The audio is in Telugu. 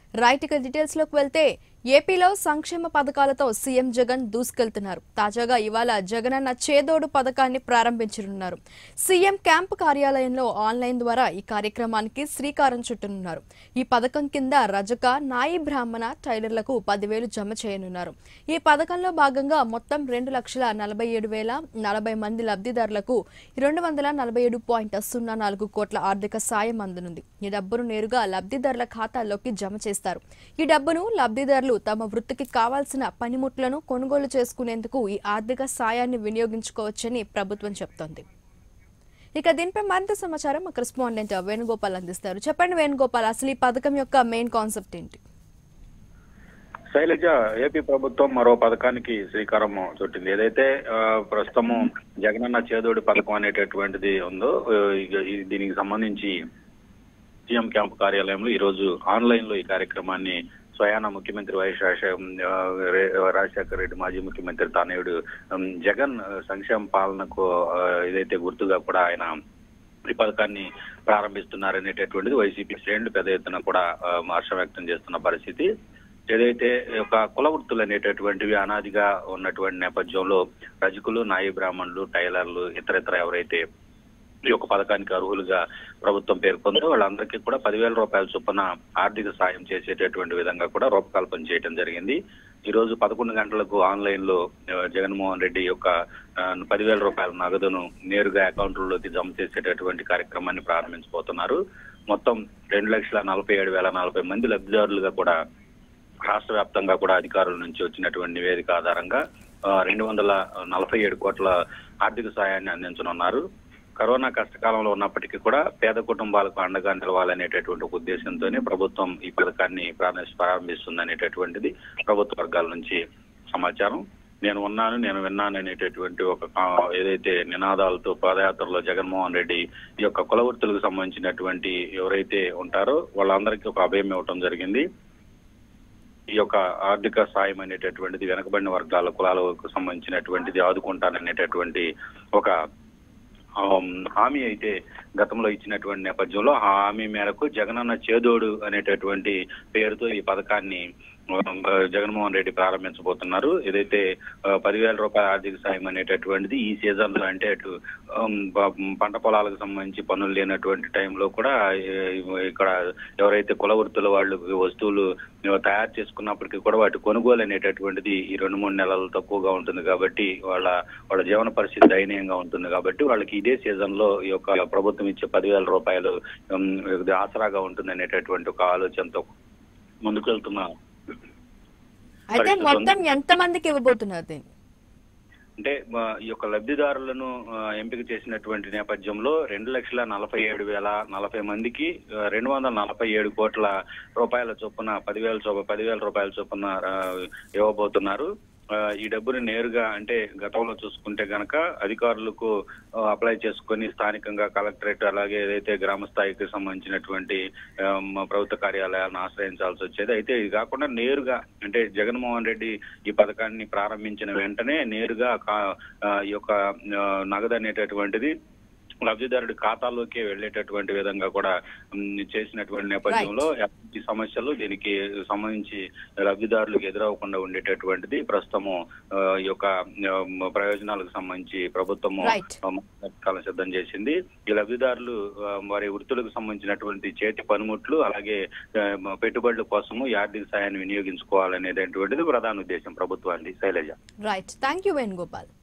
రైట్ ఇక డీటెయిల్స్ లోకి వెళ్తే ఏపీలో సంక్షేమ పథకాలతో సీఎం జగన్ దూసుకెళ్తున్నారు తాజాగా ఇవాళ జగనన్న చేదోడు పథకాన్ని ప్రారంభించనున్నారు సీఎం క్యాంపు కార్యాలయంలో ఆన్లైన్ ద్వారా ఈ కార్యక్రమానికి శ్రీకారం చుట్టనున్నారు ఈ పథకం కింద రజక నాయి బ్రాహ్మణ టైలర్లకు పదివేలు జమ చేయనున్నారు ఈ పథకంలో భాగంగా మొత్తం రెండు లక్షల నలభై ఏడు వేల నలభై మంది లబ్ధిదారులకు రెండు వందల నలభై ఏడు పాయింట్ సున్నా నాలుగు కోట్ల ఆర్థిక సాయం అందనుంది ఈ డబ్బును నేరుగా లబ్ధిదారుల ఖాతాల్లోకి జమ చేస్తారు ఈ డబ్బును లబ్ధిదారులు తమ వృత్తికి కావాల్సిన పనిముట్లను కొనుగోలు చేసుకునేందుకు ఈ ఆర్థిక సాయాన్ని వినియోగించుకోవచ్చని ప్రభుత్వం చెప్తోంది ఇక దీనిపై మరింత సమాచారం మా కరెస్పాండెంట్ వేణుగోపాల్ అందిస్తారు చెప్పండి వేణుగోపాల్ అసలు ఈ పథకం యొక్క మెయిన్ కాన్సెప్ట్ ఏంటి శైలజ ఏపీ ప్రభుత్వం మరో పథకానికి శ్రీకారం చుట్టింది ఏదైతే ఆ, ప్రస్తుతము జగనన్న చేదోడి పథకం అనేటటువంటిది ఉందో ఆ, ఇక ఈ- దీనికి సంబంధించి సీఎం క్యాంప్ కార్యాలయంలో ఈ రోజు ఆన్లైన్ లో ఈ కార్యక్రమాన్ని స్వయాన ముఖ్యమంత్రి వైఎస్ రాజశేఖర ఆ, రే- రాజశేఖర రెడ్డి మాజీ ముఖ్యమంత్రి తనయుడు ఉమ్, జగన్ ఆ, సంక్షేమ పాలనకు ఆ, ఏదైతే గుర్తుగా కూడా ఆయన ఈ పథకాన్ని ప్రారంభిస్తున్నారనేటటువంటిది వైసీపీ శ్రేణులు పెద్ద ఎత్తున కూడా ఆ, హర్షం వ్యక్తం చేస్తున్న పరిస్థితి ఏదైతే ఒక కుల వృత్తులు అనేటటువంటివి అనాదిగా ఉన్నటువంటి నేపథ్యంలో రజకులు నాయి బ్రాహ్మణులు టైలర్లు ఇతరితర ఎవరైతే ఈ యొక్క పథకానికి అర్హులుగా ప్రభుత్వం పేర్కొందో వాళ్ళందరికీ కూడా పదివేల రూపాయల చొప్పున ఆర్థిక సాయం చేసేటటువంటి విధంగా కూడా రూపకల్పన చేయడం జరిగింది ఈ రోజు పదకొండు గంటలకు ఆన్లైన్ లో ఆ, జగన్మోహన్ రెడ్డి యొక్క ఆ, పదివేల రూపాయల నగదును నేరుగా అకౌంట్లలోకి జమ చేసేటటువంటి కార్యక్రమాన్ని ప్రారంభించబోతున్నారు మొత్తం రెండు లక్షల నలభై ఏడు వేల నలభై మంది లబ్ధిదారులుగా కూడా రాష్ట్ర వ్యాప్తంగా కూడా అధికారుల నుంచి వచ్చినటువంటి నివేదిక ఆధారంగా రెండు వందల నలభై ఏడు కోట్ల ఆర్థిక సాయాన్ని అందించనున్నారు కరోనా కష్టకాలంలో ఉన్నప్పటికీ కూడా పేద కుటుంబాలకు అండగా నిలవాలనేటటువంటి ఒక ఉద్దేశంతోనే ప్రభుత్వం ఈ పథకాన్ని ప్రారంభ- ప్రారంభిస్తుంది అనేటటువంటిది ప్రభుత్వ వర్గాల నుంచి సమాచారం నేను ఉన్నాను నేను విన్నాను అనేటటువంటి ఒక ఆ, ఏదైతే నినాదాలతో పాదయాత్రలో జగన్మోహన్ రెడ్డి ఈ యొక్క కుల వృత్తులకు సంబంధించినటువంటి ఎవరైతే ఉంటారో వాళ్ళందరికీ ఒక అభయం ఇవ్వటం జరిగింది ఈ యొక్క ఆర్థిక సాయం అనేటటువంటిది వెనకబడిన వర్గాల కులాలకు సంబంధించినటువంటిది ఆదుకుంటాననేటటువంటి ఒక ఆమ్, హామీ అయితే గతంలో ఇచ్చినటువంటి నేపథ్యంలో ఆ హామీ మేరకు జగనన్న చేదోడు అనేటటువంటి పేరుతో ఈ పథకాన్ని ఆమ్, జగన్మోహన్ రెడ్డి ప్రారంభించబోతున్నారు ఏదైతే ఆ, పదివేల రూపాయల ఆర్థిక సాయం అనేటటువంటిది ఈ సీజన్ లో అంటే అటు ఆమ్, ప- పంట పొలాలకు సంబంధించి పనులు లేనటువంటి టైంలో కూడా ఏ- ఇక్కడ ఎవరైతే కుల వృత్తుల వాళ్ళు వస్తువులు తయారు చేసుకున్నప్పటికీ కూడా వాటి కొనుగోలు అనేటటువంటిది ఈ రెండు మూడు నెలలు తక్కువగా ఉంటుంది కాబట్టి వాళ్ళ వాళ్ళ జీవన పరిస్థితి దయనీయంగా ఉంటుంది కాబట్టి వాళ్ళకి ఇదే సీజన్ లో ఈ యొక్క ప్రభుత్వం ఇచ్చే పదివేల రూపాయలు ఉమ్, ఇది ఆసరాగా ఉంటుంది అనేటటువంటి ఒక ఆలోచనతో ముందుకు వెళ్తున్నా అయితే పరిస్థితి మొత్తం ఎంత మందికి ఇవ్వబోతున్నారు దీన్ని అంటే ఆ, ఈ యొక్క లబ్ధిదారులను ఆ, ఎంపిక చేసినటువంటి నేపథ్యంలో రెండు లక్షల నలభై ఏడు వేల నలభై మందికి ఆ, రెండు వందల నలభై ఏడు కోట్ల రూపాయల చొప్పున పదివేల చొప్పున పదివేల రూపాయల చొప్పున ఆ, ఇవ్వబోతున్నారు ఆ, ఈ డబ్బుని నేరుగా అంటే గతంలో చూసుకుంటే గనక అధికారులకు ఆ, అప్లై చేసుకొని స్థానికంగా కలెక్టరేట్ అలాగే ఏదైతే గ్రామ స్థాయికి సంబంధించినటువంటి ఆ, మ- ప్రభుత్వ కార్యాలయాలను ఆశ్రయించాల్సి వచ్చేది అయితే ఇది కాకుండా నేరుగా అంటే జగన్మోహన్ రెడ్డి ఈ పథకాన్ని ప్రారంభించిన వెంటనే నేరుగా కా- ఆ, ఈ యొక్క ఆ, నగదు అనేటటువంటిది లబ్ధిదారుడి ఖాతాలోకి వెళ్ళేటటువంటి విధంగా కూడా ఉమ్, చేసినటువంటి నేపథ్యంలో ఎలాంటి సమస్యలు దీనికి సంబంధించి లబ్ధిదారులకు ఎదురవ్వకుండా ఉండేటటువంటిది ప్రస్తుతము ఆ, ఈ యొక్క ఆ, ప్రయోజనాలకు సంబంధించి ప్రభుత్వము Right. పథకాలను సిద్ధం చేసింది ఈ లబ్ధిదారులు ఆ, వారి వృత్తులకు సంబంధించినటువంటి చేతి పనిముట్లు అలాగే ఆ, పెట్టుబడుల కోసము ఈ ఆర్థిక సాయాన్ని వినియోగించుకోవాలనేటటువంటిది ప్రధాన ఉద్దేశం ప్రభుత్వానికి Shailaja right thank you Venugopal